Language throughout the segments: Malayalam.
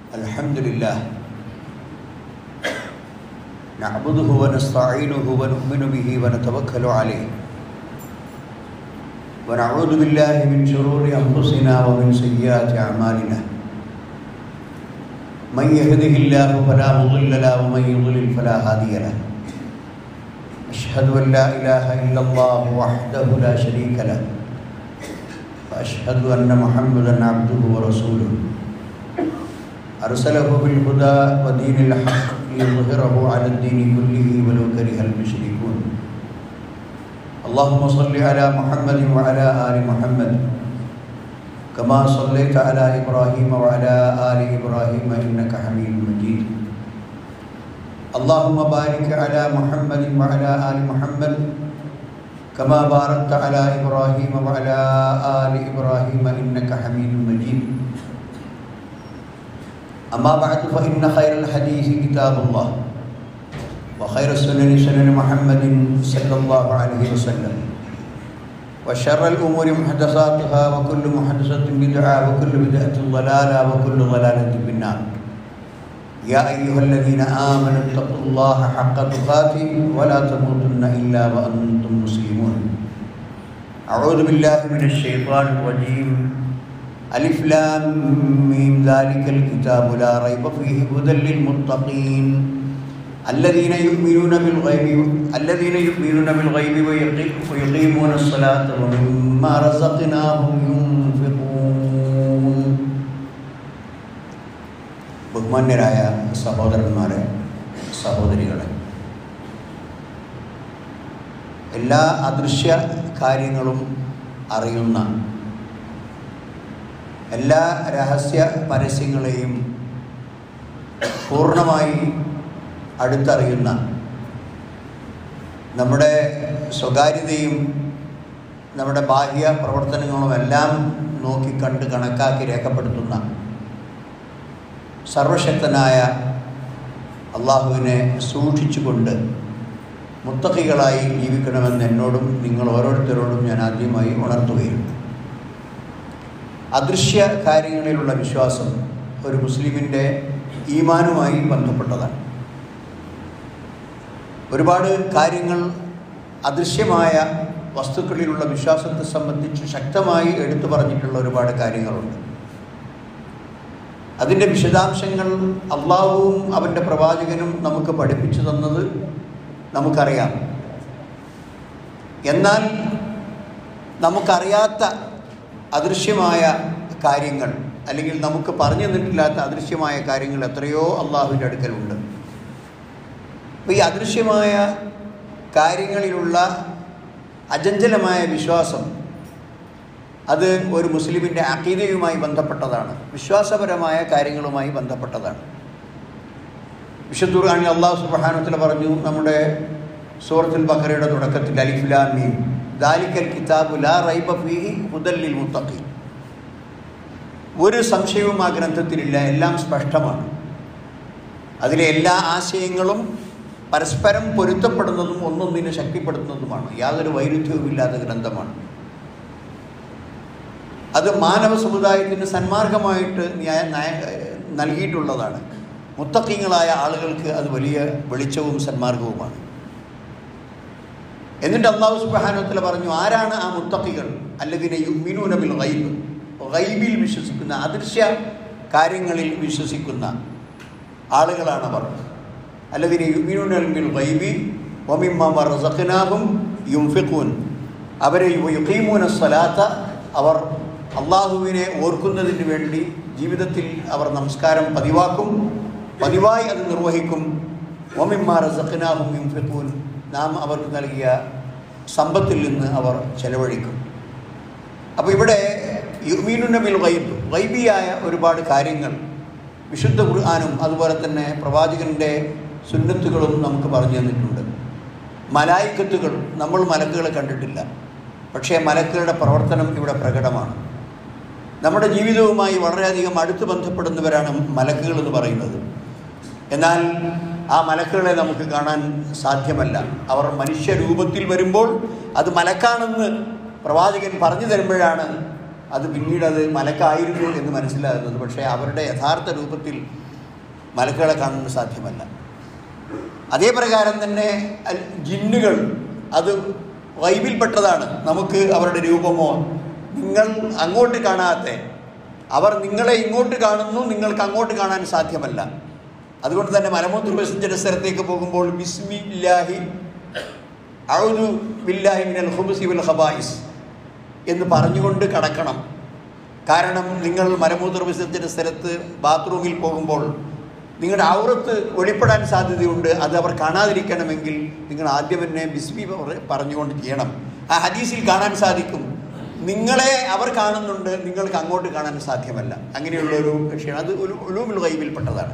الحمد لله نعبده ونستعينه ونؤمن به ونتوكل عليه ونعوذ بالله من شرور أنفسنا ومن سيئات أعمالنا من يهده الله فلا مضل له ومن يضلل فلا هادي له أشهد أن لا إله إلا الله وحده لا شريك له وأشهد أن محمدا عبده ورسوله أرسله بالهدى ودين الحق ليظهره على الدين كله ولو كره المشركون اللهم صل على محمد وعلى آل محمد كما صليت على إبراهيم وعلى آل إبراهيم إنك حميد مجيد اللهم بارك على محمد وعلى آل محمد كما باركت على إبراهيم وعلى آل إبراهيم إنك حميد مجيد أما بعد فإن خير الحديث كتاب الله وخير السنن سنن محمد صلى الله عليه وسلم وشر الأمور محدثاتها وكل محدثة بدعة وكل بدعة ضلالة وكل ضلالة في النار يا أيها الذين آمنوا اتقوا الله حق تقاته ولا تموتن إلا وأنتم مسلمون أعوذ بالله من الشيطان الرجيم ألف لام ميم ذلك الكتاب لا ريب فيه هدى للمتقين الذين يؤمنون بالغيب الذين يؤمنون بالغيب ويقيمون الصلاة ومما رزقناهم ينفقون ബഹുമാന്യരായ സഹോദരന്മാരെ സഹോദരികളെ എല്ലാ അദൃശ്യ കാര്യങ്ങളും അറിയുന്ന എല്ലാ രഹസ്യ പരസ്യങ്ങളെയും പൂർണ്ണമായി അടുത്തറിയുന്ന നമ്മുടെ സ്വകാര്യതയും നമ്മുടെ ബാഹ്യ പ്രവർത്തനങ്ങളും എല്ലാം നോക്കിക്കണ്ട് കണക്കാക്കി രേഖപ്പെടുത്തുന്ന സർവശക്തനായ അള്ളാഹുവിനെ സൂക്ഷിച്ചുകൊണ്ട് മുത്തക്കികളായി ജീവിക്കണമെന്ന് എന്നോടും നിങ്ങൾ ഓരോരുത്തരോടും ഞാൻ ആദ്യമായി ഉണർത്തുകയും അദൃശ്യ കാര്യങ്ങളിലുള്ള വിശ്വാസം ഒരു മുസ്ലിമിൻ്റെ ഈമാനുമായി ബന്ധപ്പെട്ടതാണ് ഒരുപാട് കാര്യങ്ങൾ അദൃശ്യമായ വസ്തുക്കളിലുള്ള വിശ്വാസത്തെ സംബന്ധിച്ച് ശക്തമായി എടുത്തു പറഞ്ഞിട്ടുള്ള ഒരുപാട് കാര്യങ്ങളുണ്ട് അതിൻ്റെ വിശദാംശങ്ങൾ അള്ളാഹുവും അവൻ്റെ പ്രവാചകനും നമുക്ക് പഠിപ്പിച്ചു തന്നത് നമുക്കറിയാം എന്നാൽ നമുക്കറിയാത്ത അദൃശ്യമായ കാര്യങ്ങൾ അല്ലെങ്കിൽ നമുക്ക് പറഞ്ഞു തന്നിട്ടില്ലാത്ത അദൃശ്യമായ കാര്യങ്ങൾ എത്രയോ അള്ളാഹുവിൻ്റെ അടുക്കലുണ്ട് അപ്പോൾ ഈ അദൃശ്യമായ കാര്യങ്ങളിലുള്ള അജഞ്ചലമായ വിശ്വാസം അത് ഒരു മുസ്ലിമിൻ്റെ അക്കീതയുമായി ബന്ധപ്പെട്ടതാണ് വിശ്വാസപരമായ കാര്യങ്ങളുമായി ബന്ധപ്പെട്ടതാണ് വിശുദ്ധ ഖുർആനിൽ അള്ളാഹു സുബഹാനത്തിൽ പറഞ്ഞു നമ്മുടെ സൂറത്തുൽ ബഖറയുടെ തുടക്കത്തിൽ അലിഫുലാമീം ദാലിക്കൽ കിതാബു ലാ റൈബ ഫീഹി ഹുദല്ലിൽ മുത്തഖി ഒരു സംശയവും ആ ഗ്രന്ഥത്തിലില്ല എല്ലാം സ്പഷ്ടമാണ് അതിലെ എല്ലാ ആശയങ്ങളും പരസ്പരം പൊരുത്തപ്പെടുന്നതും ഒന്നൊന്നിനെ ശക്തിപ്പെടുത്തുന്നതുമാണ് യാതൊരു വൈരുദ്ധ്യവുമില്ലാത്ത ഗ്രന്ഥമാണ് അത് മാനവ സമുദായത്തിന് സന്മാർഗമായിട്ട് നൽകിയിട്ടുള്ളതാണ് മുത്തക്കിങ്ങളായ ആളുകൾക്ക് അത് വലിയ വെളിച്ചവും സന്മാർഗവുമാണ് എന്നിട്ട് അള്ളാഹു സുബാനോത്തല പറഞ്ഞു ആരാണ് ആ മുത്തക്കികൾ അല്ലെങ്കിൽ യുമിനൂന ബിൽ ഗൈബ് ഗൈബിൽ വിശ്വസിക്കുന്ന അദൃശ്യ കാര്യങ്ങളിൽ വിശ്വസിക്കുന്ന ആളുകളാണവർ അല്ലെങ്കിൽ യുമിനൂന ബിൽ ഗൈബി ഒമിമ്മ റസഖനാഹും യുംഫിഖൂൻ അവരെ യുഖീമൂന സ്വലാത്ത അവർ അള്ളാഹുവിനെ ഓർക്കുന്നതിന് വേണ്ടി ജീവിതത്തിൽ അവർ നമസ്കാരം പതിവാക്കും പതിവായി അത് നിർവഹിക്കും ഒമിമ്മ റസഖനാഹും യുംഫിഖൂൻ നാം അവർക്ക് നൽകിയ സമ്പത്തിൽ നിന്ന് അവർ ചെലവഴിക്കും അപ്പോൾ ഇവിടെ യുമീനുനബിൽ ഗൈബ് ഗൈബിയായ ഒരുപാട് കാര്യങ്ങൾ വിശുദ്ധ ഖുർആാനും അതുപോലെ തന്നെ പ്രവാചകൻ്റെ സുന്നത്തുകളും നമുക്ക് പറഞ്ഞു തന്നിട്ടുണ്ട് മലായിക്കത്തുകൾ നമ്മൾ മലക്കുകളെ കണ്ടിട്ടില്ല പക്ഷേ മലക്കുകളുടെ പ്രവർത്തനം ഇവിടെ പ്രകടമാണ് നമ്മുടെ ജീവിതവുമായി വളരെയധികം അടുത്ത് ബന്ധപ്പെടുന്നവരാണ് മലക്കുകൾ എന്ന് പറയുന്നത് എന്നാൽ ആ മലക്കുകളെ നമുക്ക് കാണാൻ സാധ്യമല്ല അവർ മനുഷ്യരൂപത്തിൽ വരുമ്പോൾ അത് മലക്കാണെന്ന് പ്രവാചകൻ പറഞ്ഞു തരുമ്പോഴാണ് അത് പിന്നീട് അത് മലക്കായിരുന്നു എന്ന് മനസ്സിലാകുന്നത് പക്ഷേ അവരുടെ യഥാർത്ഥ രൂപത്തിൽ മലക്കുകളെ കാണാൻ സാധ്യമല്ല അതേ പ്രകാരം തന്നെ അൽ- ജിന്നുകൾ അത് വൈബിൽപ്പെട്ടതാണ് നമുക്ക് അവരുടെ രൂപമോ നിങ്ങൾ അങ്ങോട്ട് കാണാത്ത അവർ നിങ്ങളെ ഇങ്ങോട്ട് കാണുന്നു നിങ്ങൾക്ക് അങ്ങോട്ട് കാണാൻ സാധ്യമല്ല അതുകൊണ്ട് തന്നെ മലമൂത്ര വിസർജന സ്ഥലത്തേക്ക് പോകുമ്പോൾ ബിസ്മില്ലാഹി ഔദു ബില്ലാഹി മിനൽ ഖുബ്സി വൽ ഖബായിസ് എന്ന് പറഞ്ഞുകൊണ്ട് കടക്കണം കാരണം നിങ്ങൾ മലമൂത്ര വിസർജന സ്ഥലത്ത് ബാത്റൂമിൽ പോകുമ്പോൾ നിങ്ങളുടെ ഔറത്ത് വെളിപ്പെടാൻ സാധ്യതയുണ്ട് അത് അവർ കാണാതിരിക്കണമെങ്കിൽ നിങ്ങൾ ആദ്യം തന്നെ ബിസ്മി പറ- പറഞ്ഞുകൊണ്ട് ചെയ്യണം ആ ഹദീസിൽ കാണാൻ സാധിക്കും നിങ്ങളെ അവർ കാണുന്നുണ്ട് നിങ്ങൾക്ക് അങ്ങോട്ട് കാണാൻ സാധ്യമല്ല അങ്ങനെയുള്ള ഒരു വിഷയമാണ് അത് ഒരു ഉലൂമുൽ ഗൈബിൽപ്പെട്ടതാണ്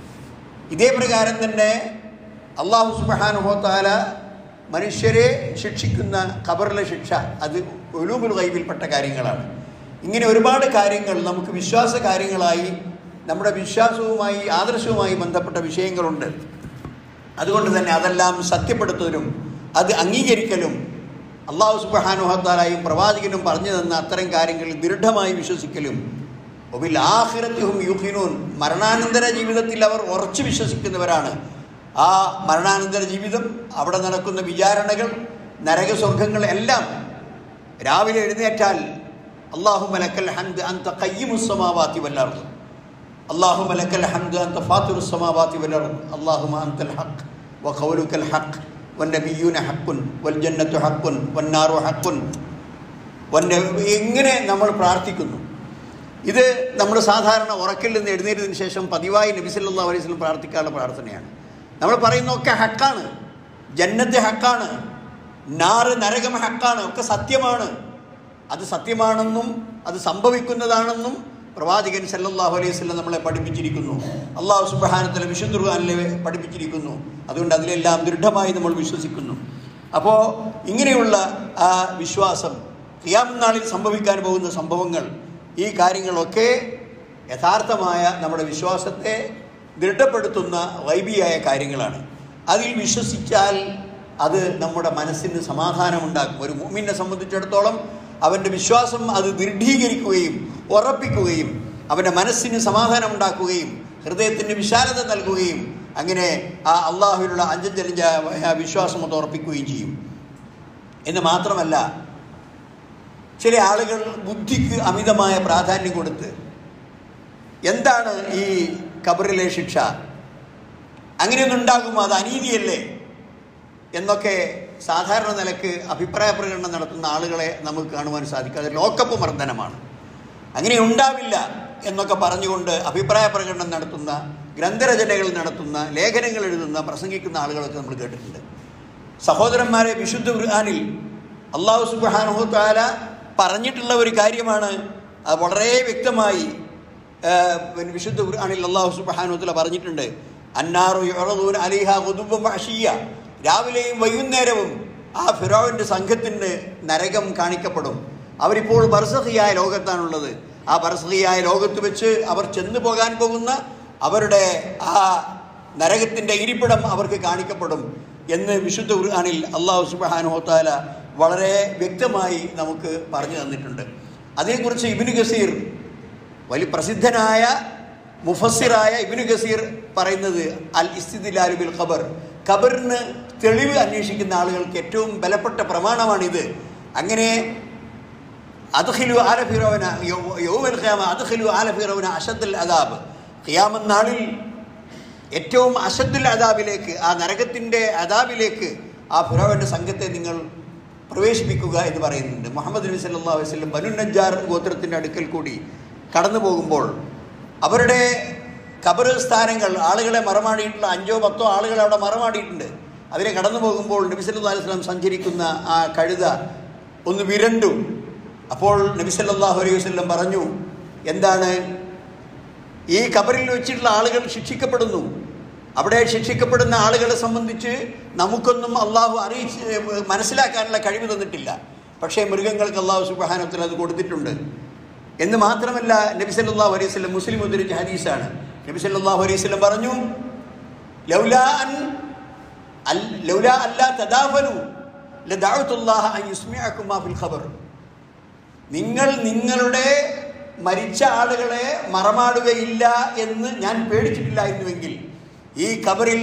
ഇതേ പ്രകാരം തന്നെ അള്ളാഹു സുബാനുഹോത്താല മനുഷ്യരെ ശിക്ഷിക്കുന്ന ഖബറിലെ ശിക്ഷ അത് ഒലൂമുൽ ഗൈബിൽപ്പെട്ട കാര്യങ്ങളാണ് ഇങ്ങനെ ഒരുപാട് കാര്യങ്ങൾ നമുക്ക് വിശ്വാസ കാര്യങ്ങളായി നമ്മുടെ വിശ്വാസവുമായി ആദർശവുമായി ബന്ധപ്പെട്ട വിഷയങ്ങളുണ്ട് അതുകൊണ്ട് തന്നെ അതെല്ലാം സത്യപ്പെടുത്തലും അത് അംഗീകരിക്കലും അള്ളാഹു സുബാനുഹത്താലായും പ്രവാചകനും പറഞ്ഞു തന്ന അത്തരം കാര്യങ്ങളിൽ ദൃഢമായി വിശ്വസിക്കലും ഒബിൽ ആഹിറത്തിഹും യുഹിനൂൻ മരണാനന്തര ജീവിതത്തിൽ അവർ ഉറച്ചു വിശ്വസിക്കുന്നവരാണ് ആ മരണാനന്തര ജീവിതം അവിടെ നടക്കുന്ന വിചാരണകൾ നരകസ്വർഗങ്ങൾ എല്ലാം രാവിലെ എഴുന്നേറ്റാൽ അള്ളാഹു മലക്കൽ ഹന്ത് അന്ത കയ്യുമുസ്സമാവാത്തി വല്ലാർന്നു اللهم لك الحمد أنت فاطر السماوات والأرض اللهم أنت الحق وقولك الحق والنبيون حق والجنة حق والنار حق والن- എങ്ങനെ നമ്മൾ പ്രാർത്ഥിക്കുന്നു ഇത് നമ്മൾ സാധാരണ ഉറക്കിൽ നിന്ന് എഴുന്നേറ്റതിന് ശേഷം പതിവായി നബി സല്ലല്ലാഹു അലൈഹി വസല്ലം പ്രാർത്ഥിക്കാനുള്ള പ്രാർത്ഥനയാണ് നമ്മൾ പറയുന്നതൊക്കെ ഹക്കാണ് ജന്നത്ത് ഹക്കാണ് നാറ് നരകം ഹക്കാണ് ഒക്കെ സത്യമാണ് അത് സത്യമാണെന്നും അത് സംഭവിക്കുന്നതാണെന്നും പ്രവാചകൻ സല്ലല്ലാഹു അലൈഹി വസല്ലം നമ്മളെ പഠിപ്പിച്ചിരിക്കുന്നു അള്ളാഹു സുബ്ഹാനത്തല വിശുദ്ധ ഖുർആനിലെ പഠിപ്പിച്ചിരിക്കുന്നു അതുകൊണ്ട് അതിലെല്ലാം ദൃഢമായി നമ്മൾ വിശ്വസിക്കുന്നു അപ്പോൾ ഇങ്ങനെയുള്ള ആ വിശ്വാസം ഖിയാം നാളിൽ സംഭവിക്കാൻ പോകുന്ന സംഭവങ്ങൾ ഈ കാര്യങ്ങളൊക്കെ യഥാർത്ഥമായ നമ്മുടെ വിശ്വാസത്തെ ദൃഢപ്പെടുത്തുന്ന വൈബിയായ കാര്യങ്ങളാണ് അതിൽ വിശ്വസിച്ചാൽ അത് നമ്മുടെ മനസ്സിന് സമാധാനമുണ്ടാക്കും ഒരു മുമ്മിനെ സംബന്ധിച്ചിടത്തോളം അവൻ്റെ വിശ്വാസം അത് ദൃഢീകരിക്കുകയും ഉറപ്പിക്കുകയും അവൻ്റെ മനസ്സിന് സമാധാനമുണ്ടാക്കുകയും ഹൃദയത്തിന് വിശാലത നൽകുകയും അങ്ങനെ ആ അള്ളാഹുവിനുള്ള അഞ്ചഞ്ചലിഞ്ച വിശ്വാസം അത് ഉറപ്പിക്കുകയും ചെയ്യും എന്ന് മാത്രമല്ല ചില ആളുകൾ ബുദ്ധിക്ക് അമിതമായ പ്രാധാന്യം കൊടുത്ത് എന്താണ് ഈ ഖബറിലെ ശിക്ഷ അങ്ങനെയൊന്നും ഉണ്ടാകുമോ അത് അനീതിയല്ലേ എന്നൊക്കെ സാധാരണ നിലക്ക് അഭിപ്രായ പ്രകടനം നടത്തുന്ന ആളുകളെ നമുക്ക് കാണുവാൻ സാധിക്കും അത് ലോക്കപ്പ് മർദ്ദനമാണ് അങ്ങനെ ഉണ്ടാവില്ല എന്നൊക്കെ പറഞ്ഞുകൊണ്ട് അഭിപ്രായ പ്രകടനം നടത്തുന്ന ഗ്രന്ഥരചനകൾ നടത്തുന്ന ലേഖനങ്ങൾ എഴുതുന്ന പ്രസംഗിക്കുന്ന ആളുകളൊക്കെ നമ്മൾ കേട്ടിട്ടുണ്ട് സഹോദരന്മാരെ വിശുദ്ധ ഖുർആനിൽ അള്ളാഹു സുബ്ഹാനഹു തആല പറഞ്ഞിട്ടുള്ള ഒരു കാര്യമാണ് അത് വളരെ വ്യക്തമായി ആ, പിന്നെ വിശുദ്ധ ഖുർആനിൽ അള്ളാഹു സുബ്ഹാനഹു തആല പറഞ്ഞിട്ടുണ്ട് അന്നാറു യുറദൂന അലൈഹ ഗുദുബൻ വഅശിയ രാവിലെയും വൈകുന്നേരവും ആ ഫിറോവിൻ്റെ സംഘത്തിന് നരകം കാണിക്കപ്പെടും അവരിപ്പോൾ ബർസഹിയായ ലോകത്താണുള്ളത് ആ ബർസഹിയായ ലോകത്ത് വെച്ച് അവർ ചെന്നു പോകാൻ പോകുന്ന അവരുടെ ആ നരകത്തിൻ്റെ ഇരിപ്പിടം അവർക്ക് കാണിക്കപ്പെടും എന്ന് വിശുദ്ധ ഖുർആനിൽ അള്ളാഹു സുബാനുഹോത്താല വളരെ വ്യക്തമായി നമുക്ക് പറഞ്ഞു തന്നിട്ടുണ്ട് അതേക്കുറിച്ച് ഇബിന് ഗസീർ വലിയ പ്രസിദ്ധനായ മുഫസ്സിറായ ഇബിന് ഗസീർ പറയുന്നത് അൽ ഇസ്തിദിലാലു ബിൽ ഖബർ ഖബറിന് തെളിവ് അന്വേഷിക്കുന്ന ആളുകൾക്ക് ഏറ്റവും ബലപ്പെട്ട പ്രമാണമാണിത് അങ്ങനെ അദ്ഖിലു ആല ഫിറോവന യൗമൽ ഖിയാമ അദ്ഖിലു ആല ഫിറോവന അഷദ്ദൽ അദാബ് ഖിയാമത്ത് നാളിൽ ഏറ്റവും അഷദ്ദുൽ അദാബിലേക്ക് ആ നരകത്തിൻ്റെ അദാബിലേക്ക് ആ ഫിറോവൻ്റെ സംഘത്തെ നിങ്ങൾ പ്രവേശിപ്പിക്കുക എന്ന് പറയുന്നുണ്ട് മുഹമ്മദ് നബി സല്ലല്ലാഹു അലൈഹി വസല്ലം ബനു നജ്ജാർ ഗോത്രത്തിൻ്റെ അടുക്കൽ കൂടി കടന്നു പോകുമ്പോൾ അവരുടെ ഖബർ സ്ഥാനങ്ങൾ ആളുകളെ മറമാടിയിട്ടുള്ള അഞ്ചോ പത്തോ ആളുകൾ അവിടെ മറമാടിയിട്ടുണ്ട് അതിനെ കടന്നു പോകുമ്പോൾ നബി സല്ലല്ലാഹു അലൈഹി വസല്ലം സഞ്ചരിക്കുന്ന ആ കഴുത ഒന്ന് വിരണ്ടു അപ്പോൾ നബി സല്ലല്ലാഹു അലൈഹി വസല്ലം പറഞ്ഞു എന്താണ് ഈ ഖബറിൽ വെച്ചിട്ടുള്ള ആളുകൾ ശിക്ഷിക്കപ്പെടുന്നു അവിടെ ശിക്ഷിക്കപ്പെടുന്ന ആളുകളെ സംബന്ധിച്ച് നമുക്കൊന്നും അള്ളാഹു അറിയിച്ച് മനസ്സിലാക്കാനുള്ള കഴിവ് തന്നിട്ടില്ല പക്ഷേ മൃഗങ്ങൾക്ക് അള്ളാഹു സുബാനത്തിൽ അത് കൊടുത്തിട്ടുണ്ട് എന്ന് മാത്രമല്ല നബി സല്ലല്ലാഹു അലൈഹി വസല്ലം മുസ്ലിം ഉദ്ധരിച്ച ഹദീസാണ് നബി സല്ലല്ലാഹു അലൈഹി വസല്ലം പറഞ്ഞു ലൗലാ അൻ അൽ- ലൗലാ അല്ലാ തദാഫലു ലദഅതുല്ലാഹ അൻ യുസ്മിഅകുമാ ഫിൽ ഖബർ നിങ്ങൾ നിങ്ങളുടെ മരിച്ച ആളുകളെ മറമാടുകയില്ല എന്ന് ഞാൻ പേടിച്ചിട്ടില്ലായിരുന്നുവെങ്കിൽ ഈ കബറിൽ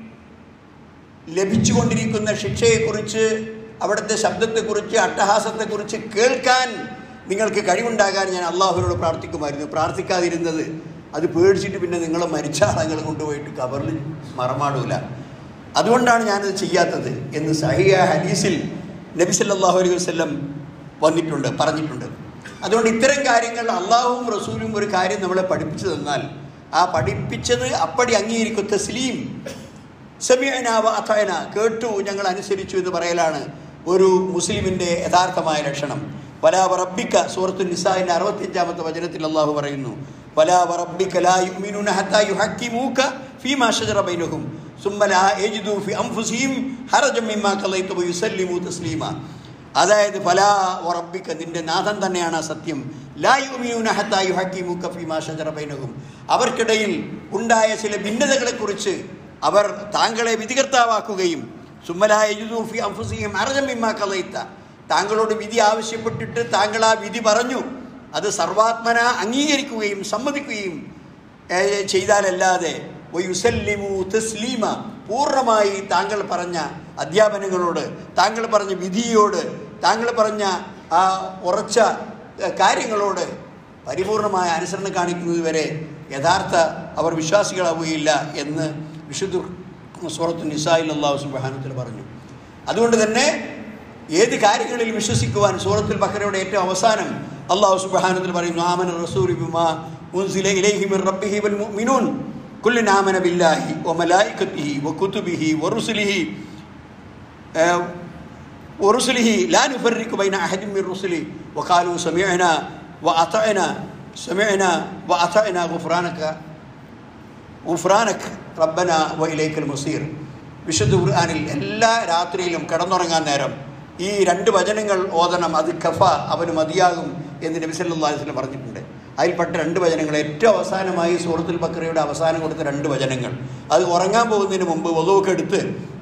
ലഭിച്ചുകൊണ്ടിരിക്കുന്ന ശിക്ഷയെക്കുറിച്ച് അവിടുത്തെ ശബ്ദത്തെക്കുറിച്ച് അട്ടഹാസത്തെക്കുറിച്ച് കേൾക്കാൻ നിങ്ങൾക്ക് കഴിവുണ്ടാകാൻ ഞാൻ അള്ളാഹുവിനോട് പ്രാർത്ഥിക്കുമായിരുന്നു പ്രാർത്ഥിക്കാതിരുന്നത് അത് പേടിച്ചിട്ട് പിന്നെ നിങ്ങളെ മരിച്ച ആളങ്ങൾ കൊണ്ടുപോയിട്ട് കബറിൽ മറമാടൂല അതുകൊണ്ടാണ് ഞാനത് ചെയ്യാത്തത് എന്ന് സഹിയ ഹദീസിൽ നബി സല്ലല്ലാഹു അലൈഹി വസല്ലം വന്നിട്ടുണ്ട് പറഞ്ഞിട്ടുണ്ട് അതുകൊണ്ട് ഇത്തരം കാര്യങ്ങൾ അള്ളാഹുവും റസൂലും ഒരു കാര്യം നമ്മളെ പഠിപ്പിച്ചു തന്നാൽ ആ പഠിപ്പിച്ചത് അപ്പടി അംഗീകരിക്കും തസ്ലീം സമീഅനാവ അഥയന കേട്ടു ഞങ്ങൾ അനുസരിച്ചു എന്ന് പറയലാണ് ഒരു മുസ്ലിമിൻ്റെ യഥാർത്ഥമായ ലക്ഷണം വലാവ റബ്ബിക്ക സൂറത്തു നിസാഇന്റെ അറുപത്തിയഞ്ചാമത്തെ വചനത്തിൽ അള്ളാഹു പറയുന്നു വലാവ റബ്ബിക്ക ലാ യുഅ്മിനൂന ഹത്താ യുഹക്കിമൂക ഫീമാ ശജറ ബൈനഹും സുമ്മ ലാ യജിദു ഫി അൻഫുസിഹിം ഹറജം മിമ്മാ ഖളൈത വയുസല്ലിമു തസ്ലീമ അതായത് ഫലാ റബ്ബിക്ക നിന്റെ നാഥൻ തന്നെയാണ് ആ സത്യം ലാ യുഅ്മിനൂന ഹത്താ യുഹക്കിമൂക ഫീമാ ശജറ ബൈനഹും അവർക്കിടയിൽ ഉണ്ടായ ചില ഭിന്നതകളെക്കുറിച്ച് അവർ താങ്കളെ വിധികർത്താവാക്കുകയും സുമ്മലായുഫി അംഫുസിയും അർജമിമ്മ കലയിത്ത താങ്കളോട് വിധി ആവശ്യപ്പെട്ടിട്ട് താങ്കൾ ആ വിധി പറഞ്ഞു അത് സർവാത്മന അംഗീകരിക്കുകയും സമ്മതിക്കുകയും ഏ, ചെയ്താലല്ലാതെ വയുസല്ലിമു തസ്ലീമ പൂർണ്ണമായി താങ്കൾ പറഞ്ഞ അധ്യാപനങ്ങളോട് താങ്കൾ പറഞ്ഞ വിധിയോട് താങ്കൾ പറഞ്ഞ ആ ഉറച്ച ഏ, കാര്യങ്ങളോട് പരിപൂർണമായ അനുസരണം കാണിക്കുന്നത് വരെ യഥാർത്ഥ അവർ വിശ്വാസികളാവുകയില്ല എന്ന് വിശുദ്ധ സൂറത്ത് നിസായിൽ അള്ളാഹു സുബാനത്തിൽ പറഞ്ഞു അതുകൊണ്ട് തന്നെ ഏത് കാര്യങ്ങളിൽ വിശ്വസിക്കുവാൻ സൂറത്തുൽ ബക്കറയുടെ ഏറ്റവും അവസാനം അള്ളാഹു സുബാനത്തിൽ പറയുന്നു ആമന റസൂൽ ബിമാ ഉൻസില ഇലൈഹി മിർ റബ്ബിഹി വൽ മുഅ്മിനൂൻ കുല്ലൻ ആമന ബില്ലാഹി വമലായികത്തിഹി വകുതുബിഹി വറുസുലിഹി ഏഹ്, ورسله لا نفرق بين أحد من رسله وقالوا سمعنا وأطعنا سمعنا وأطعنا غفرانك غفرانك ربنا وإليك المصير വിശുദ്ധ ഖുർആനിൽ എല്ലാ രാത്രിയിലും കിടന്നുറങ്ങാൻ നേരം ഈ രണ്ട് വചനങ്ങൾ ഓതണം അത് കഫ അവന് മതിയാകും എന്ന് നബി സല്ലല്ലാഹു അലൈഹി വസല്ലം പറഞ്ഞിട്ടുണ്ട് അതിൽപ്പെട്ട രണ്ട് വചനങ്ങൾ ഏറ്റവും അവസാനമായി സൂറത്തുൽ ബക്കറയുടെ അവസാനം കൊടുത്ത രണ്ട് വചനങ്ങൾ അത് ഉറങ്ങാൻ പോകുന്നതിന് മുമ്പ് വധുവൊക്കെ എടുത്ത്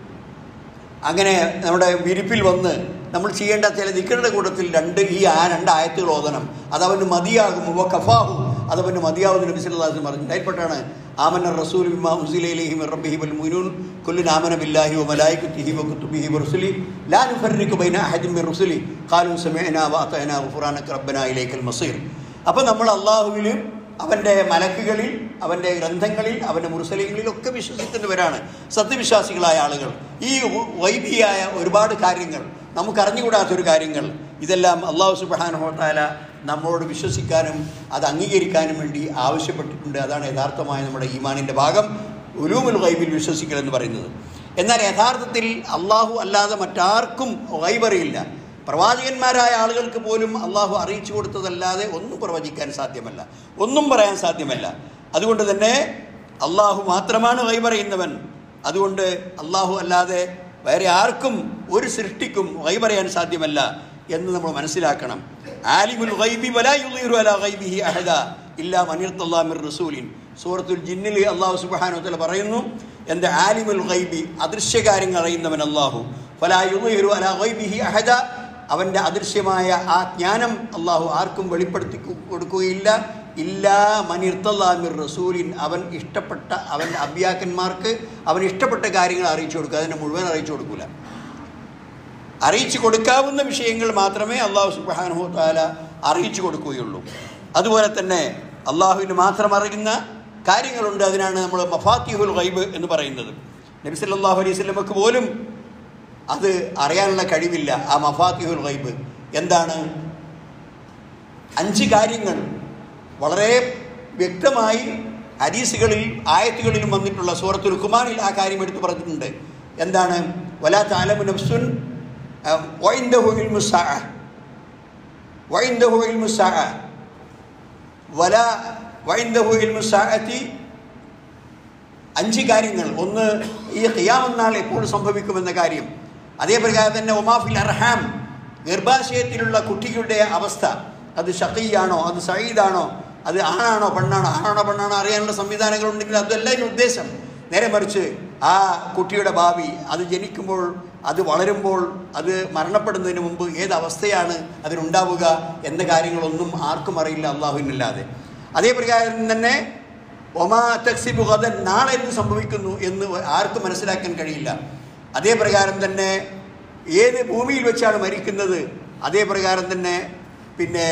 അങ്ങനെ നമ്മുടെ വിരിപ്പിൽ വന്ന് നമ്മൾ ചെയ്യേണ്ട ചില ദിക്കറുടെ കൂട്ടത്തിൽ രണ്ട് ഈ ആ രണ്ട് ആയത്തുകൾ ഓതണം അതവന് മതിയാകും ഉപ കഫാഹു അതവന് മതിയാവുന്ന നബി സല്ലല്ലാഹു അലൈഹി പറഞ്ഞു അതിൽപ്പെട്ടാണ് ആമന റസൂൽ ബിമാ ഉൻസിലൈഹി മിർ റബ്ബിഹി വൽ മുഅ്മിനൂൻ കുല്ലു ആമന ബില്ലാഹി വ മലായികതിഹി വ കുതുബിഹി വ റുസുലി ലാ നുഫർരിഖു ബൈന അഹദിൻ മിർ റുസുലി ഖാലു സമഅനാ വ അതഅനാ ഗുഫ്റാനക റബ്ബനാ ഇലൈക്കൽ മസീർ അപ്പോൾ നമ്മൾ അള്ളാഹുവിലും അവൻ്റെ മലക്കുകളിൽ അവൻ്റെ ഗ്രന്ഥങ്ങളിൽ അവൻ്റെ മുർസലികളിലൊക്കെ വിശ്വസിക്കുന്നവരാണ് സത്യവിശ്വാസികളായ ആളുകൾ ഈ വ- വൈദികയായ ഒരുപാട് കാര്യങ്ങൾ നമുക്കറിഞ്ഞുകൂടാത്തൊരു കാര്യങ്ങൾ ഇതെല്ലാം അള്ളാഹു സുബാനുഹോത്താല നമ്മോട് വിശ്വസിക്കാനും അത് അംഗീകരിക്കാനും വേണ്ടി ആവശ്യപ്പെട്ടിട്ടുണ്ട് അതാണ് യഥാർത്ഥമായ നമ്മുടെ ഈമാനിൻ്റെ ഭാഗം ഉലൂമുൽ ഗൈബിൽ വിശ്വസിക്കൽ എന്ന് പറയുന്നത് എന്നാൽ യഥാർത്ഥത്തിൽ അള്ളാഹു അല്ലാതെ മറ്റാർക്കും ഗൈബറിയില്ല പ്രവാചകന്മാരായ ആളുകൾക്ക് പോലും അള്ളാഹു അറിയിച്ചു കൊടുത്തതല്ലാതെ ഒന്നും പ്രവചിക്കാൻ സാധ്യമല്ല ഒന്നും പറയാൻ സാധ്യമല്ല അതുകൊണ്ട് തന്നെ അള്ളാഹു മാത്രമാണ് വൈപറയുന്നവൻ അതുകൊണ്ട് അള്ളാഹു അല്ലാതെ വേറെ ആർക്കും ഒരു സൃഷ്ടിക്കും വൈപറയാൻ സാധ്യമല്ല എന്ന് നമ്മൾ മനസ്സിലാക്കണം ആലിമുൽ ഗൈബി വലാ യുളീറു അലാ ഗൈബിഹി അഹദ ഇല്ലാ മനിർത്തല്ലാ മിർ റസൂലിൻ സൂറത്തുൽ ജിന്നിൽ അള്ളാഹു സുബ്ഹാനഹു വതആല പറയുന്നു എൻ്റെ ആലിമുൽ ഗൈബി അദൃശ്യകാര്യങ്ങൾ അറിയുന്നവൻ അള്ളാഹു ഫലാ യുളീറു അലാ ഗൈബിഹി അഹദ അവൻ്റെ അദൃശ്യമായ ആ ജ്ഞാനം അള്ളാഹു ആർക്കും വെളിപ്പെടുത്തി കു- കൊടുക്കുകയില്ല ഇല്ലാ മനിർത്തല്ലാമിർ റസൂലിൻ അവൻ ഇഷ്ടപ്പെട്ട അവൻ്റെ അഭ്യാക്കന്മാർക്ക് അവൻ ഇഷ്ടപ്പെട്ട കാര്യങ്ങൾ അറിയിച്ചു കൊടുക്കുക അതിനെ മുഴുവൻ അറിയിച്ചു കൊടുക്കൂല അറിയിച്ചു കൊടുക്കാവുന്ന വിഷയങ്ങൾ മാത്രമേ അള്ളാഹു സുബ്ഹാനഹു താല അറിയിച്ചു കൊടുക്കുകയുള്ളൂ അതുപോലെ തന്നെ അള്ളാഹുവിന് മാത്രം അറിയുന്ന കാര്യങ്ങളുണ്ട് അതിനാണ് നമ്മൾ മഫാത്തിഹുൽ ഗൈബ് എന്ന് പറയുന്നത് നബി സല്ലല്ലാഹു അലൈഹി വസല്ലമക്ക് പോലും അത് അറിയാനുള്ള കഴിവില്ല ആ മഫാത്തിഹുൽ ഗൈബ് എന്താണ് അഞ്ച് കാര്യങ്ങൾ വളരെ വ്യക്തമായി ഹദീസുകളിൽ ആയത്തുകളിലും വന്നിട്ടുള്ള സൂറത്തുൽ ഖുമാനിൽ ആ കാര്യം എടുത്തു പറഞ്ഞിട്ടുണ്ട് എന്താണ് വലാ താലമു നഫ്സുൻ അഹ്, വഇൻദഹു ഇൽമു സ്സാഅ. വഇൻദഹു ഇൽമു സ്സാഅ. വലാ വഇൻദഹു ഇൽമു സ്സാഅത്തി അഞ്ച് കാര്യങ്ങൾ ഒന്ന് ഈ ഖിയാമെന്നാൾ എപ്പോൾ സംഭവിക്കുമെന്ന കാര്യം അതേപ്രകാരം തന്നെ ഒമാഫിൽ അർഹാം ഗർഭാശയത്തിലുള്ള കുട്ടികളുടെ അവസ്ഥ അത് ഷഖീയാണോ അത് സയ്യിദാണോ അത് ആണാണോ പെണ്ണാണോ ആണാണോ പെണ്ണാണോ അറിയാനുള്ള സംവിധാനങ്ങൾ ഉണ്ടെങ്കിൽ അതല്ല ഇതിന് ഉദ്ദേശം നേരെ മറിച്ച് ആ കുട്ടിയുടെ ഭാവി അത് ജനിക്കുമ്പോൾ അത് വളരുമ്പോൾ അത് മരണപ്പെടുന്നതിന് മുമ്പ് ഏത് അവസ്ഥയാണ് അതിനുണ്ടാവുക എന്ന കാര്യങ്ങളൊന്നും ആർക്കും അറിയില്ല അള്ളാഹുവിനല്ലാതെ അതേ പ്രകാരം തന്നെ ഒമാ തക്സിബു ഗദൻ നാളെ എന്ത് സംഭവിക്കുന്നു എന്ന് ആർക്കും മനസ്സിലാക്കാൻ കഴിയില്ല അതേ പ്രകാരം തന്നെ ഏത് ഭൂമിയിൽ വെച്ചാണ് മരിക്കുന്നത് അതേ പ്രകാരം തന്നെ പിന്നെ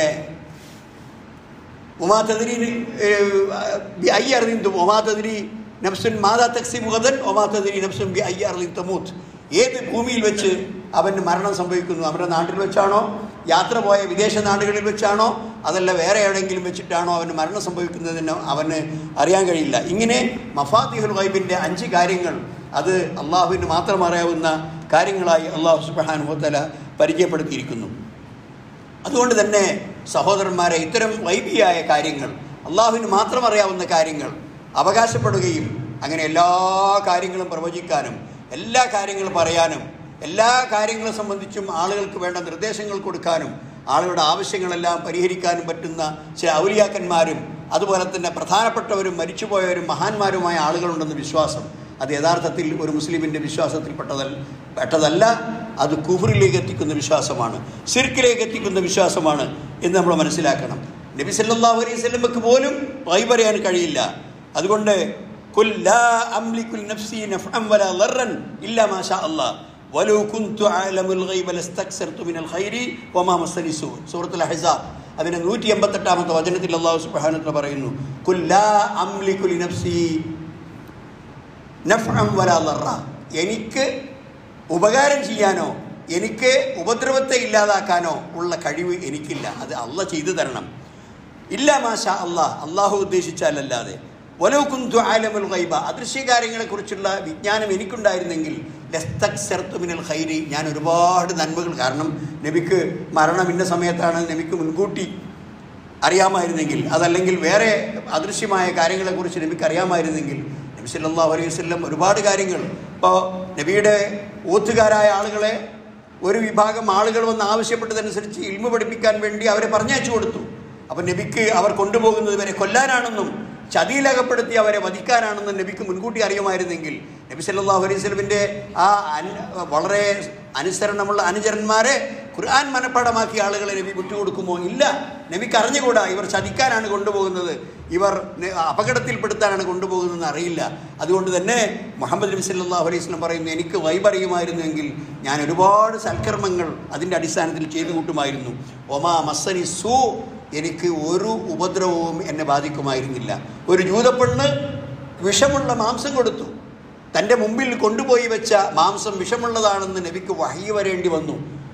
ഒമാ തതിരി ഐ അറിഞ്ഞു ഒമാ തതിരി നഫ്സുൻ മാതാ തക്സി മുഖതൻ ഒമാ തതിരി നഫ്സുൻ ബി ഐ അറിഞ്ഞു തമൂത്ത് ഏത് ഭൂമിയിൽ വെച്ച് അവന് മരണം സംഭവിക്കുന്നു അവരുടെ നാട്ടിൽ വെച്ചാണോ യാത്ര പോയ വിദേശ നാടുകളിൽ വെച്ചാണോ അതല്ല വേറെ എവിടെയെങ്കിലും വെച്ചിട്ടാണോ അവന് മരണം സംഭവിക്കുന്നതിന് അവന് അറിയാൻ കഴിയില്ല ഇങ്ങനെ മഫാത്തിഹുൽ ഗൈബിൻ്റെ അഞ്ച് കാര്യങ്ങൾ അത് അള്ളാഹുവിന് മാത്രം അറിയാവുന്ന കാര്യങ്ങളായി അള്ളാഹു സുബാൻ ഹോത്തല പരിചയപ്പെടുത്തിയിരിക്കുന്നു അതുകൊണ്ട് തന്നെ സഹോദരന്മാരെ ഇത്തരം വൈബിയായ കാര്യങ്ങൾ അള്ളാഹുവിന് മാത്രം അറിയാവുന്ന കാര്യങ്ങൾ അവകാശപ്പെടുകയും അങ്ങനെ എല്ലാ കാര്യങ്ങളും പ്രവചിക്കാനും എല്ലാ കാര്യങ്ങളും പറയാനും എല്ലാ കാര്യങ്ങളെ സംബന്ധിച്ചും ആളുകൾക്ക് വേണ്ട നിർദ്ദേശങ്ങൾ കൊടുക്കാനും ആളുകളുടെ ആവശ്യങ്ങളെല്ലാം പരിഹരിക്കാനും പറ്റുന്ന ചില ഔലിയാക്കന്മാരും അതുപോലെ തന്നെ പ്രധാനപ്പെട്ടവരും മരിച്ചുപോയവരും മഹാന്മാരുമായ ആളുകളുണ്ടെന്ന് വിശ്വാസം അത് യഥാർത്ഥത്തിൽ ഒരു മുസ്ലിമിൻ്റെ വിശ്വാസത്തിൽപ്പെട്ടതല്ല പെട്ടതല്ല അത് കുഫറിലേക്ക് എത്തിക്കുന്ന വിശ്വാസമാണ് സിർക്കിലേക്ക് എത്തിക്കുന്ന വിശ്വാസമാണ് എന്ന് നമ്മൾ മനസ്സിലാക്കണം നബി സല്ലല്ലാഹു അലൈഹി വസല്ലമക്ക് പോലും വൈ പറയാൻ കഴിയില്ല അതുകൊണ്ട് കുൽ ലാ അംലികുൽ നഫ്സി നഫ്അൻ വലാ ളർറൻ ഇല്ലാ മാ ഷാ അല്ലാഹ് വലൗ കുൻതു അഅലമുൽ ഗൈബ ലസ്തക്സർതു മിനൽ ഖൈരി വമാ മസ്സനി സൂ സൂറത്തുൽ അഹ്സാബ് അതിന്റെ നൂറ്റി എൺപത്തെട്ടാമത്തെ വചനത്തിൽ അള്ളാഹു സുബ്ഹാനഹു വതആല പറയുന്നു കുൽ ലാ അംലികുൽ നഫ്സി നഫ്അൻ വലാ ളർറ എനിക്ക് ഉപകാരം ചെയ്യാനോ എനിക്ക് ഉപദ്രവത്തെ ഇല്ലാതാക്കാനോ ഉള്ള കഴിവ് എനിക്കില്ല അത് അള്ള ചെയ്തു തരണം ഇല്ല മാഷ അള്ളാഹ് അള്ളാഹു ഉദ്ദേശിച്ചാലല്ലാതെ വലോ കുന്തു ആലമുൽ ഗൈബ അദൃശ്യകാര്യങ്ങളെക്കുറിച്ചുള്ള വിജ്ഞാനം എനിക്കുണ്ടായിരുന്നെങ്കിൽ ലസ്തക്സർത്തുമിനൽ ഖൈരി ഞാൻ ഒരുപാട് നന്മകൾ കാരണം നബിക്ക് മരണം ഇന്ന സമയത്താണ് നബിക്ക് മുൻകൂട്ടി അറിയാമായിരുന്നെങ്കിൽ അതല്ലെങ്കിൽ വേറെ അദൃശ്യമായ കാര്യങ്ങളെക്കുറിച്ച് നബിക്ക് അറിയാമായിരുന്നെങ്കിൽ നബി സല്ലല്ലാഹു അലൈഹി വസല്ലം ഒരുപാട് കാര്യങ്ങൾ ഇപ്പോൾ നബിയുടെ ഊത്തുകാരായ ആളുകളെ ഒരു വിഭാഗം ആളുകൾ വന്ന് ആവശ്യപ്പെട്ടതനുസരിച്ച് ഇൽമ പഠിപ്പിക്കാൻ വേണ്ടി അവരെ പറഞ്ഞയച്ചു കൊടുത്തു അപ്പം നബിക്ക് അവർ കൊണ്ടുപോകുന്നത് വരെ കൊല്ലാനാണെന്നും ചതിയിലകപ്പെടുത്തി അവരെ വധിക്കാനാണെന്നും നബിക്ക് മുൻകൂട്ടി അറിയുമായിരുന്നെങ്കിൽ നബി സല്ലല്ലാഹു അലൈഹി വസല്ലമിൻ്റെ ആ അൻ- വളരെ അനുസരണമുള്ള അനുചരന്മാരെ ഖുർആൻ മനഃപ്പാടമാക്കിയ ആളുകളെ നബി വിട്ടുകൊടുക്കുമോ ഇല്ല നബിക്ക് അറിഞ്ഞുകൂടാ ഇവർ ചതിക്കാനാണ് കൊണ്ടുപോകുന്നത് ഇവർ നെ- അപകടത്തിൽപ്പെടുത്താനാണ് കൊണ്ടുപോകുന്നതെന്ന് അറിയില്ല അതുകൊണ്ട് തന്നെ മുഹമ്മദ് നബി സല്ലല്ലാഹു അലൈഹി വസല്ലം പറയുന്നു എനിക്ക് വൈബ് അറിയുമായിരുന്നെങ്കിൽ ഞാൻ ഒരുപാട് സൽക്കർമ്മങ്ങൾ അതിൻ്റെ അടിസ്ഥാനത്തിൽ ചെയ്തു കൂട്ടുമായിരുന്നു ഒമാ മസ്സനി സൂ എനിക്ക് ഒരു ഉപദ്രവവും എന്നെ ബാധിക്കുമായിരുന്നില്ല ഒരു ജൂതപ്പെണ്ണ് വിഷമുള്ള മാംസം കൊടുത്തു തൻ്റെ മുമ്പിൽ കൊണ്ടുപോയി വെച്ച മാംസം വിഷമുള്ളതാണെന്ന് നബിക്ക് വഹി വരേണ്ടി വന്നു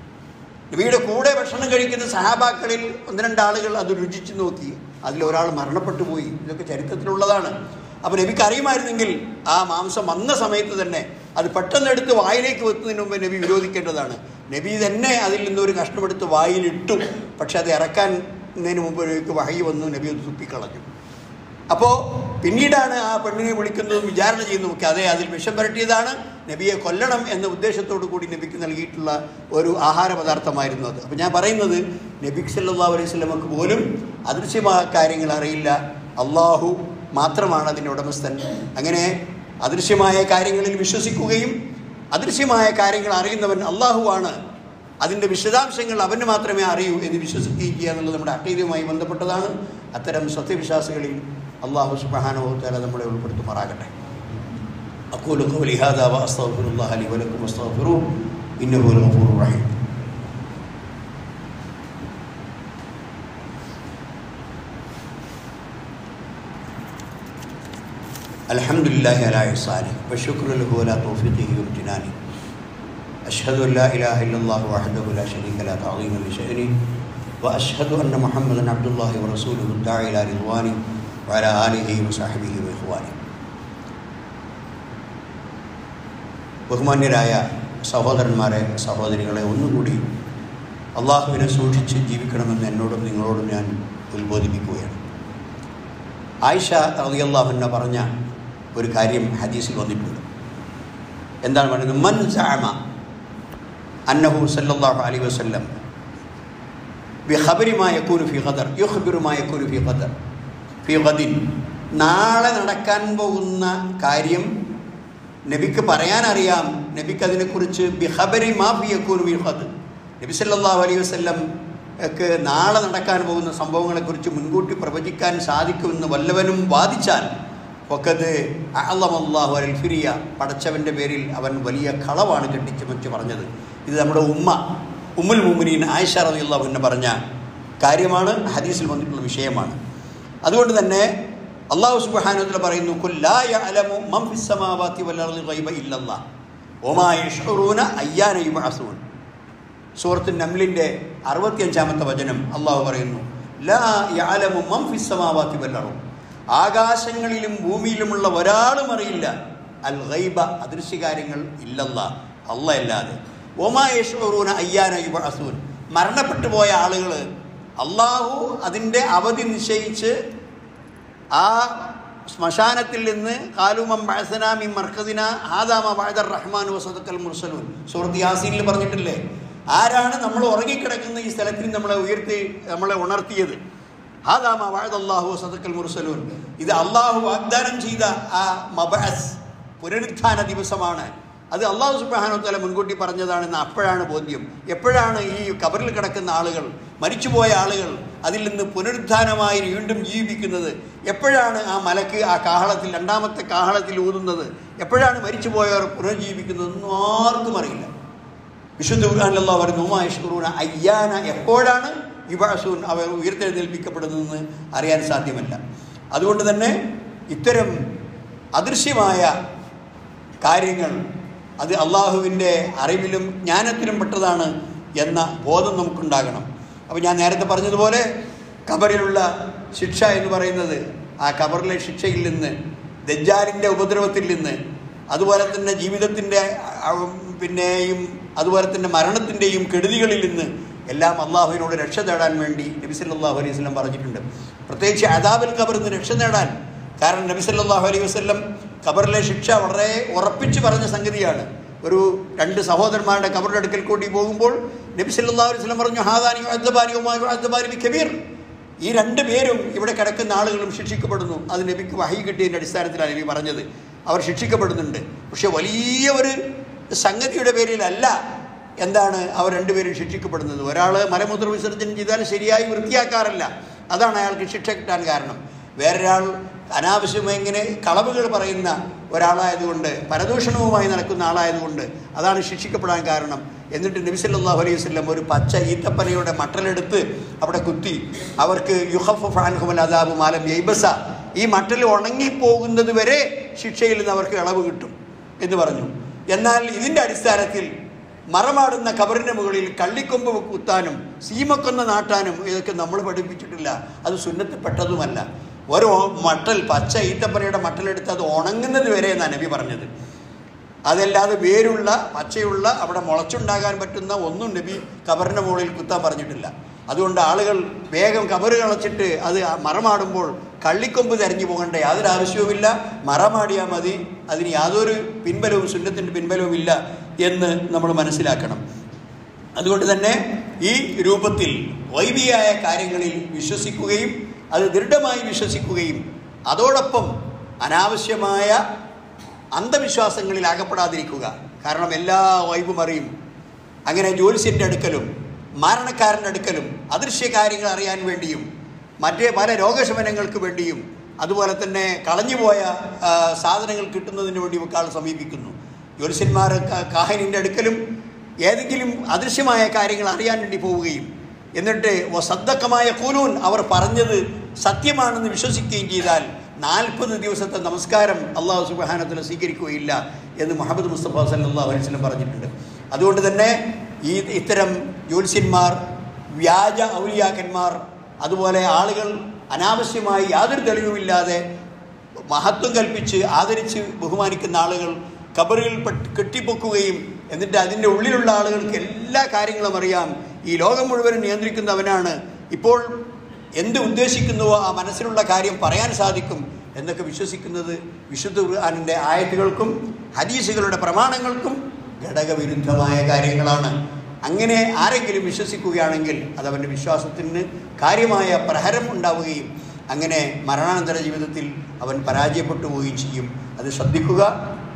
നബിയുടെ കൂടെ ഭക്ഷണം കഴിക്കുന്ന സഹാബാക്കളിൽ ഒന്ന് രണ്ടാളുകൾ അത് രുചിച്ചു നോക്കി അതിലൊരാൾ മരണപ്പെട്ടു പോയി ഇതൊക്കെ ചരിത്രത്തിലുള്ളതാണ് അപ്പോൾ നബിക്ക് അറിയുമായിരുന്നെങ്കിൽ ആ മാംസം വന്ന സമയത്ത് തന്നെ അത് പെട്ടെന്ന് എടുത്ത് വായിലേക്ക് വെത്തുന്നതിന് മുമ്പ് നബി വിരോധിക്കേണ്ടതാണ് നബി തന്നെ അതിൽ നിന്നൊരു കഷ്ണമെടുത്ത് വായിലിട്ടു പക്ഷെ അത് ഇറക്കാന്നതിന് മുമ്പേക്ക് വഹി വന്നു നബി അത് തുപ്പിക്കളഞ്ഞു അപ്പോൾ പിന്നീടാണ് ആ പെണ്ണിനെ വിളിക്കുന്നതും വിചാരണ ചെയ്യുന്നതും ഒക്കെ അതെ അതിൽ വിഷം പുരട്ടിയതാണ് നബിയെ കൊല്ലണം എന്ന ഉദ്ദേശത്തോടു കൂടി നബിക്ക് നൽകിയിട്ടുള്ള ഒരു ആഹാര പദാർത്ഥമായിരുന്നു അത് അപ്പോൾ ഞാൻ പറയുന്നത് നബി സല്ലല്ലാഹു അലൈഹി വസല്ലമക്ക് പോലും അദൃശ്യമായ കാര്യങ്ങൾ അറിയില്ല അള്ളാഹു മാത്രമാണ് അതിൻ്റെ ഉടമസ്ഥൻ അങ്ങനെ അദൃശ്യമായ കാര്യങ്ങളിൽ വിശ്വസിക്കുകയും അദൃശ്യമായ കാര്യങ്ങൾ അറിയുന്നവൻ അള്ളാഹുവാണ് അതിൻ്റെ വിശദാംശങ്ങൾ അവന് മാത്രമേ അറിയൂ എന്ന് വിശ്വസിക്കുകയും ചെയ്യുക എന്നുള്ളത് നമ്മുടെ അട്ടീയവുമായി ബന്ധപ്പെട്ടതാണ് അത്തരം സത്യവിശ്വാസികളിൽ അള്ളാഹു സുബ്ഹാനഹു തആല നമ്മളെ ഉൾപ്പെടുത്തുമാറാകട്ടെ أقول قولي هذا وأستغفر الله لي ولكم واستغفروه إنه هو الغفور الرحيم الحمد لله على إحسانه والشكر له على توفيقه وامتنانه أشهد أن لا إله إلا الله وحده لا شريك له تعظيما لشأنه وأشهد أن محمدا عبد الله ورسوله الداعي إلى رضوانه وعلى آله وصحبه وإخوانه ബഹുമാന്യരായ സഹോദരന്മാരെ സഹോദരികളെ ഒന്നുകൂടി അള്ളാഹുവിനെ സൂക്ഷിച്ച് ജീവിക്കണമെന്ന് എന്നോടും നിങ്ങളോടും ഞാൻ ഉത്ബോധിപ്പിക്കുകയാണ് ആയിഷ റളിയല്ലാഹുവിനെ പറഞ്ഞ ഒരു കാര്യം ഹദീസിൽ വന്നിട്ടുണ്ട് എന്താണ് പറയുന്നത് മൻ സഅമ അന്നഹു സല്ലല്ലാഹു അലൈഹി വസല്ലം ബിഖബരി മാ യകൂനു ഫി ഖദർ യുഖ്ബിറു മാ യകൂനു ഫി ഖദർ ഫി ഖദിൻ നാളെ നടക്കാൻ പോകുന്ന കാര്യം നബിക്ക് പറയാനറിയാം നബിക്ക് അതിനെക്കുറിച്ച് ബിഹബരി മാഫിയക്കൂർ ബിഹദ് നബി സല്ലല്ലാഹു അലൈഹി വസല്ലം ഒക്കെ നാളെ നടക്കാൻ പോകുന്ന സംഭവങ്ങളെക്കുറിച്ച് മുൻകൂട്ടി പ്രവചിക്കാൻ സാധിക്കുമെന്ന് വല്ലവനും വാദിച്ചാൽ ഒക്കത് അള്ളമല്ലാഹു അൽഫിരിയ പടച്ചവൻ്റെ പേരിൽ അവൻ വലിയ കളവാണ് കെട്ടിച്ചുമച്ച് പറഞ്ഞത് ഇത് നമ്മുടെ ഉമ്മ ഉമ്മുൽ മുമിനീൻ ആയിഷ റളിയല്ലാഹു അൻഹ പറഞ്ഞ കാര്യമാണ് ഹദീസിൽ വന്നിട്ടുള്ള വിഷയമാണ് അതുകൊണ്ട് തന്നെ അള്ളാഹു സുബ്ഹാനഹു പറയുന്നു കുല്ലാ യഅലമു മൻ ഫിസ് സമാവാതി വൽ അർളി ഗൈബ ഇല്ലല്ലാഹ് വമാ യഷ്ഉറൂന അയ്യാന യുബഅസൂൻ സൂറത്ത് നംലിൻ്റെ അറുപത്തിയഞ്ചാമത്തെ വചനം അള്ളാഹു പറയുന്നു ലാ യഅലമു മൻ ഫിസ് സമാവാതി വൽ അർളി ആകാശങ്ങളിലും ഭൂമിയിലുമുള്ള ഒരാളും അറിയില്ല അൽ ഗൈബ അദൃശ്യകാര്യങ്ങൾ ഇല്ലല്ല അല്ല അല്ലാതെ ഒമാ യഷ്ഉറൂന അയ്യാന യുബഅസൂൻ മരണപ്പെട്ടു പോയ ആളുകൾ അള്ളാഹു അതിൻ്റെ അവധി നിശ്ചയിച്ച് ആ ശ്മശാനത്തിൽ നിന്ന് കാലുമം ബഅസനാമി മർക്കദിന ഹാദാമ ബഅദർ റഹ്മാൻ വസദക്കൽ മുർസലൂൻ സൂറത്ത് യാസീനിൽ പറഞ്ഞിട്ടില്ലേ ആരാണ് നമ്മൾ ഉറങ്ങിക്കിടക്കുന്ന ഈ സ്ഥലത്തിൽ നമ്മളെ ഉയർത്തി നമ്മളെ ഉണർത്തിയത് ഹാദാമ വഅദല്ലാഹു വസദക്കൽ മുർസലൂൻ ഇത് അള്ളാഹു വാഗ്ദാനം ചെയ്ത ആ മബഅസ് പുനരുത്ഥാന ദിവസമാണ് അത് അള്ളാഹു സുബ്ഹാനഹു തആല മുൻകൂട്ടി പറഞ്ഞതാണെന്ന് അപ്പോഴാണ് ബോധ്യം എപ്പോഴാണ് ഈ കബറിൽ കിടക്കുന്ന ആളുകൾ മരിച്ചുപോയ ആളുകൾ അതിൽ നിന്ന് പുനരുത്ഥാനമായി വീണ്ടും ജീവിക്കുന്നത് എപ്പോഴാണ് ആ മലക്ക് ആ കാഹളത്തിൽ രണ്ടാമത്തെ കാഹളത്തിൽ ഊതുന്നത് എപ്പോഴാണ് മരിച്ചുപോയവർ പുനർജീവിക്കുന്നത് ഒന്നും ആർക്കും അറിയില്ല വിശുദ്ധ ഖുർആനിലുള്ള അവർ നുമാഷ്റൂന അയ്യാന എപ്പോഴാണ് യുബാസൂൻ അവർ ഉയർത്തെഴുന്നേൽപ്പിക്കപ്പെടുന്നതെന്ന് അറിയാൻ സാധ്യമല്ല അതുകൊണ്ട് തന്നെ ഇത്തരം അദൃശ്യമായ കാര്യങ്ങൾ അത് അള്ളാഹുവിൻ്റെ അറിവിലും ജ്ഞാനത്തിലും പെട്ടതാണ് എന്ന ബോധം നമുക്കുണ്ടാകണം അപ്പോൾ ഞാൻ നേരത്തെ പറഞ്ഞതുപോലെ കബറിലുള്ള ശിക്ഷ എന്ന് പറയുന്നത് ആ കബറിലെ ശിക്ഷയിൽ നിന്ന് ദജ്ജാലിൻ്റെ ഉപദ്രവത്തിൽ നിന്ന് അതുപോലെ തന്നെ ജീവിതത്തിൻ്റെ പിന്നെയും അതുപോലെ തന്നെ മരണത്തിൻ്റെയും കെടുതികളിൽ നിന്ന് എല്ലാം അള്ളാഹുവിനോട് രക്ഷ തേടാൻ വേണ്ടി നബി സല്ലല്ലാഹു അലൈഹി വസല്ലം പറഞ്ഞിട്ടുണ്ട് പ്രത്യേകിച്ച് അദാബുൽ ഖബറിൽ നിന്ന് രക്ഷ നേടാൻ കാരണം നബി സല്ലല്ലാഹു അലൈഹി വസല്ലം ഖബറിലെ ശിക്ഷ വളരെ ഉറപ്പിച്ച് പറഞ്ഞ സംഗതിയാണ് ഒരു രണ്ട് സഹോദരന്മാരുടെ ഖബറിന്റെ അടുക്കൽ കൂടി പോകുമ്പോൾ നബി സല്ലല്ലാഹു അലൈഹി വസല്ലം പറഞ്ഞു ഹാദാനി യുഅദ്ദബാനി വമാ യുഅദ്ദബാനി ബികബീർ ഈ രണ്ട് പേരും ഇവിടെ കിടക്കുന്ന ആളുകളും ശിക്ഷിക്കപ്പെടുന്നു അത് നബിക്ക് വഹി കിട്ടിയതിൻ്റെ അടിസ്ഥാനത്തിലാണ് നബി പറഞ്ഞത് അവർ ശിക്ഷിക്കപ്പെടുന്നുണ്ട് പക്ഷെ വലിയ ഒരു സംഗതിയുടെ പേരിലല്ല എന്താണ് അവർ രണ്ടുപേരും ശിക്ഷിക്കപ്പെടുന്നത് ഒരാൾ മലമൂത്ര വിസർജനം ചെയ്താൽ ശരിയായി വൃത്തിയാക്കാറില്ല അതാണ് അയാൾക്ക് ശിക്ഷ കിട്ടാൻ കാരണം വേറൊരാൾ അനാവശ്യമായി ഇങ്ങനെ കളവുകൾ പറയുന്ന ഒരാളായതുകൊണ്ട് പരദൂഷണവുമായി നടക്കുന്ന ആളായതുകൊണ്ട് അതാണ് ശിക്ഷിക്കപ്പെടാൻ കാരണം എന്നിട്ട് നബി സല്ലല്ലാഹു അലൈഹി വസല്ലം ഒരു പച്ച ഈത്തപ്പനയുടെ മട്ടലെടുത്ത് അവിടെ കുത്തി അവർക്ക് യുഹഫ് ഫാൻഹുമൽ അദാബു മാലം യൈബസ ഈ മട്ടൽ ഉണങ്ങിപ്പോകുന്നത് വരെ ശിക്ഷയിൽ നിന്ന് അവർക്ക് ഇളവ് കിട്ടും എന്ന് പറഞ്ഞു എന്നാൽ ഇതിൻ്റെ അടിസ്ഥാനത്തിൽ മറമാടുന്ന കബറിൻ്റെ മുകളിൽ കള്ളിക്കൊമ്പ് കുത്താനും സീമക്കൊന്ന നാട്ടാനും ഇതൊക്കെ നമ്മൾ പഠിപ്പിച്ചിട്ടില്ല അത് സുന്നത്തിൽപ്പെട്ടതുമല്ല ഒരു മട്ടൽ പച്ച ഈത്തപ്പനയുടെ മട്ടലെടുത്ത് അത് ഉണങ്ങുന്നത് വരെ എന്നാണ് നബി പറഞ്ഞത് അതല്ലാതെ വേരുള്ള പച്ചയുള്ള അവിടെ മുളച്ചുണ്ടാകാൻ പറ്റുന്ന ഒന്നും നബി കബറിൻ്റെ മുകളിൽ കുത്താൻ പറഞ്ഞിട്ടില്ല അതുകൊണ്ട് ആളുകൾ വേഗം കബറ് കളച്ചിട്ട് അത് മറമാടുമ്പോൾ കള്ളിക്കൊമ്പ് തെരഞ്ഞു പോകേണ്ട യാതൊരു ആവശ്യവുമില്ല മറമാടിയാൽ മതി അതിന് യാതൊരു പിൻബലവും സുന്നത്തിൻ്റെ പിൻബലവും ഇല്ല എന്ന് നമ്മൾ മനസ്സിലാക്കണം അതുകൊണ്ട് തന്നെ ഈ രൂപത്തിൽ വൈവിയായ കാര്യങ്ങളിൽ വിശ്വസിക്കുകയും അത് ദൃഢമായി വിശ്വസിക്കുകയും അതോടൊപ്പം അനാവശ്യമായ അന്ധവിശ്വാസങ്ങളിൽ അകപ്പെടാതിരിക്കുക കാരണം എല്ലാ വൈബും അറിയും അങ്ങനെ ജ്യോത്സ്യൻ്റെ അടുക്കലും മാരണക്കാരൻ്റെ അടുക്കലും അദൃശ്യ കാര്യങ്ങൾ അറിയാൻ വേണ്ടിയും മറ്റേ പല രോഗശമനങ്ങൾക്ക് വേണ്ടിയും അതുപോലെ തന്നെ കളഞ്ഞുപോയ ആ, സാധനങ്ങൾ കിട്ടുന്നതിന് വേണ്ടി ആൾ സമീപിക്കുന്നു ജ്യോത്സ്യന്മാർ ക- കാഹിനിൻ്റെ അടുക്കലും ഏതെങ്കിലും അദൃശ്യമായ കാര്യങ്ങൾ അറിയാൻ വേണ്ടി പോവുകയും എന്നിട്ട് സദ്ദക്കമായ കൂലൂൻ അവർ പറഞ്ഞത് സത്യമാണെന്ന് വിശ്വസിക്കുകയും ചെയ്താൽ നാൽപ്പത് ദിവസത്തെ നമസ്കാരം അള്ളാഹു സുബാനത്തിൽ സ്വീകരിക്കുകയില്ല എന്ന് മുഹമ്മദ് മുസ്തഫ സല്ലാ അലൈഹി വസല്ലം പറഞ്ഞിട്ടുണ്ട് അതുകൊണ്ട് തന്നെ ഈ ഇത്തരം ജ്യോത്സ്യന്മാർ വ്യാജ ഔലിയാക്കന്മാർ അതുപോലെ ആളുകൾ അനാവശ്യമായി യാതൊരു തെളിവുമില്ലാതെ മഹത്വം കൽപ്പിച്ച് ആദരിച്ച് ബഹുമാനിക്കുന്ന ആളുകൾ കബറുകൾ പെട്ട് കെട്ടിപ്പൊക്കുകയും എന്നിട്ട് അതിൻ്റെ ഉള്ളിലുള്ള ആളുകൾക്ക് എല്ലാ കാര്യങ്ങളും അറിയാം ഈ ലോകം മുഴുവനും നിയന്ത്രിക്കുന്നവനാണ് ഇപ്പോൾ എന്ത് ഉദ്ദേശിക്കുന്നുവോ ആ മനസ്സിലുള്ള കാര്യം പറയാൻ സാധിക്കും എന്നൊക്കെ വിശ്വസിക്കുന്നത് വിശുദ്ധ ഖുർആാനിൻ്റെ ആയത്തുകൾക്കും ഹദീസുകളുടെ പ്രമാണങ്ങൾക്കും ഘടകവിരുദ്ധമായ കാര്യങ്ങളാണ് അങ്ങനെ ആരെങ്കിലും വിശ്വസിക്കുകയാണെങ്കിൽ അത് അവൻ്റെ വിശ്വാസത്തിന് കാര്യമായ പ്രഹരം ഉണ്ടാവുകയും അങ്ങനെ മരണാനന്തര ജീവിതത്തിൽ അവൻ പരാജയപ്പെട്ടു പോവുകയും ചെയ്യും അത് ശ്രദ്ധിക്കുക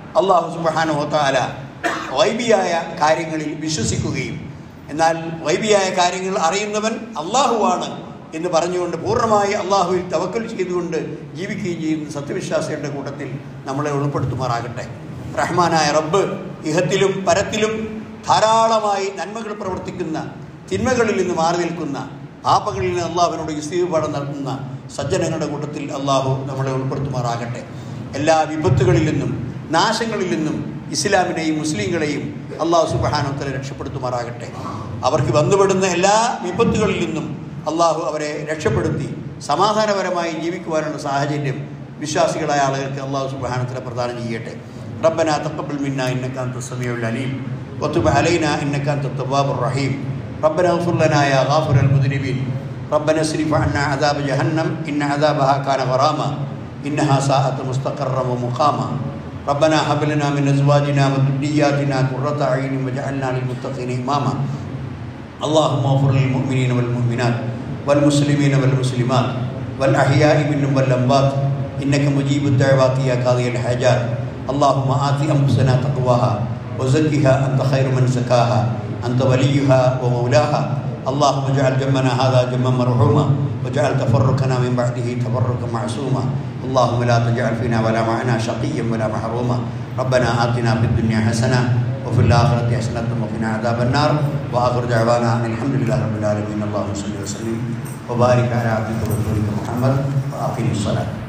അള്ളാഹു സുബാനുഹത്താല വൈബിയായ കാര്യങ്ങളിൽ വിശ്വസിക്കുകയും എന്നാൽ വൈബിയായ കാര്യങ്ങൾ അറിയുന്നവൻ അള്ളാഹുവാണ് എന്ന് പറഞ്ഞുകൊണ്ട് പൂർണ്ണമായി അള്ളാഹുവിൽ തവക്കൽ ചെയ്തുകൊണ്ട് ജീവിക്കുകയും ചെയ്യുന്ന സത്യവിശ്വാസികളുടെ കൂട്ടത്തിൽ നമ്മളെ ഉൾപ്പെടുത്തുമാറാകട്ടെ റഹ്മാനായ റബ്ബ് ഇഹത്തിലും പരത്തിലും ധാരാളമായി നന്മകൾ പ്രവർത്തിക്കുന്ന തിന്മകളിൽ നിന്ന് മാറി നിൽക്കുന്ന ആപകളിൽ നിന്ന് അള്ളാഹുവിനോട് ഇസ്തീപാഠം നടത്തുന്ന സജ്ജനങ്ങളുടെ കൂട്ടത്തിൽ അള്ളാഹു നമ്മളെ ഉൾപ്പെടുത്തുമാറാകട്ടെ എല്ലാ വിപത്തുകളിൽ നിന്നും നാശങ്ങളിൽ നിന്നും ഇസ്ലാമിനെയും മുസ്ലിങ്ങളെയും അള്ളാഹു സുബഹാനോത്തരെ രക്ഷപ്പെടുത്തുമാറാകട്ടെ അവർക്ക് വന്നുപെടുന്ന എല്ലാ വിപത്തുകളിൽ നിന്നും അള്ളാഹു അവരെ രക്ഷപ്പെടുത്തി സമാധാനപരമായി ജീവിക്കുവാനുള്ള സാഹചര്യം വിശ്വാസികളായ ആളുകൾക്ക് അള്ളാഹു സുബഹാനത്തിനെ പ്രദാനം ചെയ്യട്ടെ ربنا تقبل منا انك انت السميع العليم وتب علينا انك انت التواب الرحيم ربنا اغفر لنا يا غافر المذنبين ربنا اصرف عنا عذاب جهنم ان عذابها كان غراما انها ساءت مستقرا ومقاما ربنا هب لنا من ازواجنا وذرياتنا قرة اعين واجعلنا للمتقين اماما اللهم اغفر للمؤمنين والمؤمنات والمسلمين والمسلمات والاحياء منهم والاموات انك مجيب الدعوات يا قاضي الحاجات اللهم آت أنفسنا تقواها وزكها أنت خير من زكاها أنت وليها ومولاها اللهم اجعل جمنا هذا جما مرحوما واجعل تفرقنا من بعده تفرقا معصوما اللهم لا تجعل فينا ولا معنا شقيا ولا محروما ربنا آتنا في الدنيا حسنة وفي الآخرة حسنة وقنا عذاب النار وآخر دعوانا أن الحمد لله رب العالمين اللهم صل وسلم وبارك على عبدك ورسولك محمد وأقم الصلاة